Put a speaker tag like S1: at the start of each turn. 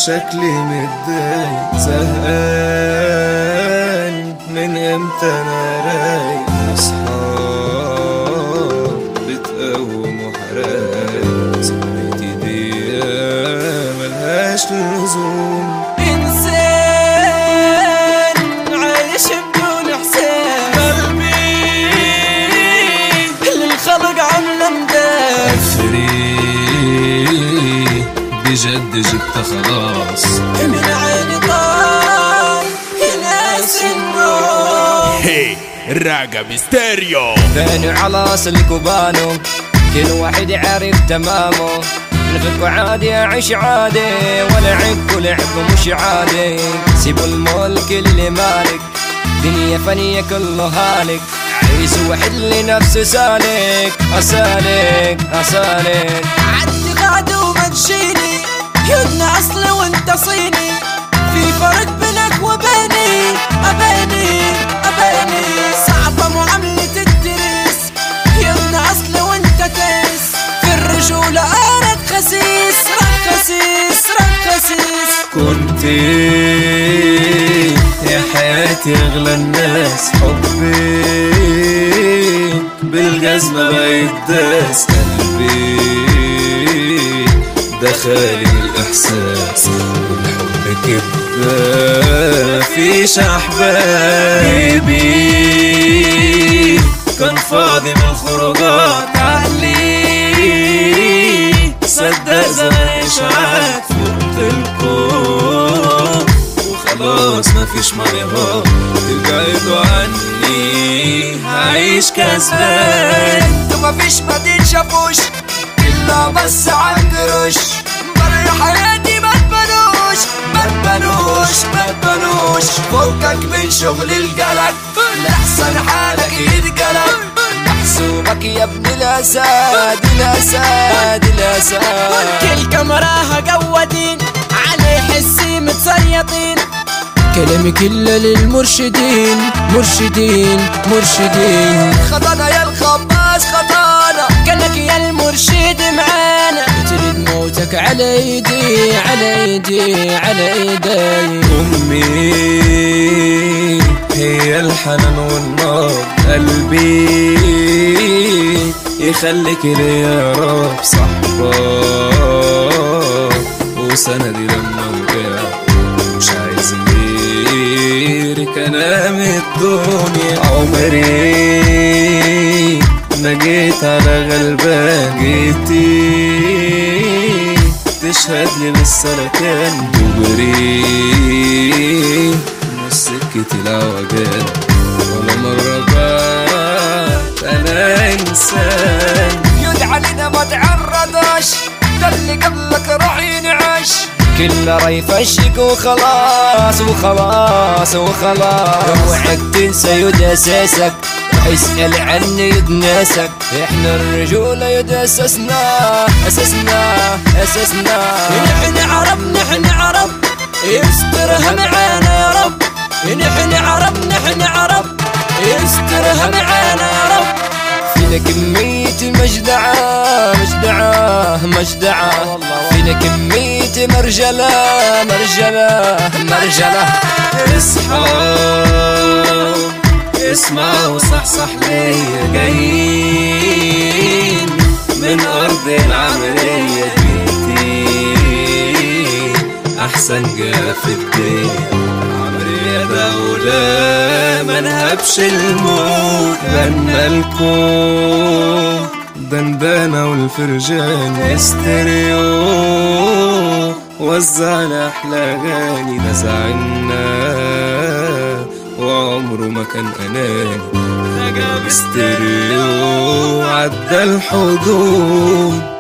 S1: شكلي متضايق زهقان من امتى انا رايق اصحاب بتقوم وحرايق صحبتي دي ملهاش لزوم
S2: إنسان عايش بدون إحسان قلبي للخلق عاملة مداد
S1: فري بجد جبت خلاص
S2: من عيني طال ناس النوم
S3: هي راجا ميستيريو
S2: بانوا على سلك وبانوا كل واحد عارف تمامه نفك عادي اعيش عادي ولعب ولعب مش عادي سيبوا الملك اللي مالك دنيا فانية كله هالك عريس واحد لنفسه سالك أسالك أسالك عدي قاعد وما تشيني يدنا أصلي وانت صيني في فرق بينك وبيني أبيني أبيني صعبة معاملة الدرس يدنا أصلي وانت تيس في الرجولة أنا خسيس رخسيس رخسيس
S1: كنت يا حياتي اغلى الناس حبي بالجزمة بقيت داس قلبي دخلي الاحساس والحب كده مفيش احبابي كان فاضي من الخروجات عقلي صدق زمان اشعاعات فوت الكون وخلاص مفيش مريضات تبعدوا عني هعيش كسبان
S2: انتوا مفيش مدين شافوش الا بس عالقروش برا حياتي ما تبنوش ما تبنوش ما تبنوش فكك من شغل القلق لحسن حالك يتقلق محسوبك يا ابن الاسد الاسد الاسد كل كاميراها قوتين عليه حسي متسيطين كلامي كله للمرشدين مرشدين مرشدين خطانا يا الخباز خطانا كانك يا المرشد معانا تريد موتك على ايدي على ايدي على ايدي
S1: أمي هي الحنان والنار قلبي يخليك لي يا رب صحبة وسندي لما وقعت مش عايز غيرك انا من الدنيا عمري ما جيت على غلبان جيتي تشهد لي بالسلكان دغري مش سكة العوجان ولا مرة بات أنا إنسان
S2: يدعى لنا ما تعرضش ده اللي قبلك راح ينعش كله ريفشك وخلاص وخلاص وخلاص اوعك تنسى يد اساسك اسأل عني يد ناسك احنا الرجولة يد اساسنا اساسنا اساسنا نحن عرب نحن عرب يسترها معانا يا رب نحن عرب نحن عرب يسترها معانا يا رب فينا كمية مجدعة مجدعة مجدعة فينا كمية مرجلة مرجلة مرجلة
S1: اصحى اسمع وصحصح ليا جايين من أرض العملية بيتي أحسن جا في الدنيا عمري دولة ما نهبش الموت لما الكون دندانة والفرجان استريو وزعنا أحلى أغاني نزعنا وعمره ما كان أناني رجع بستريو عدى الحدود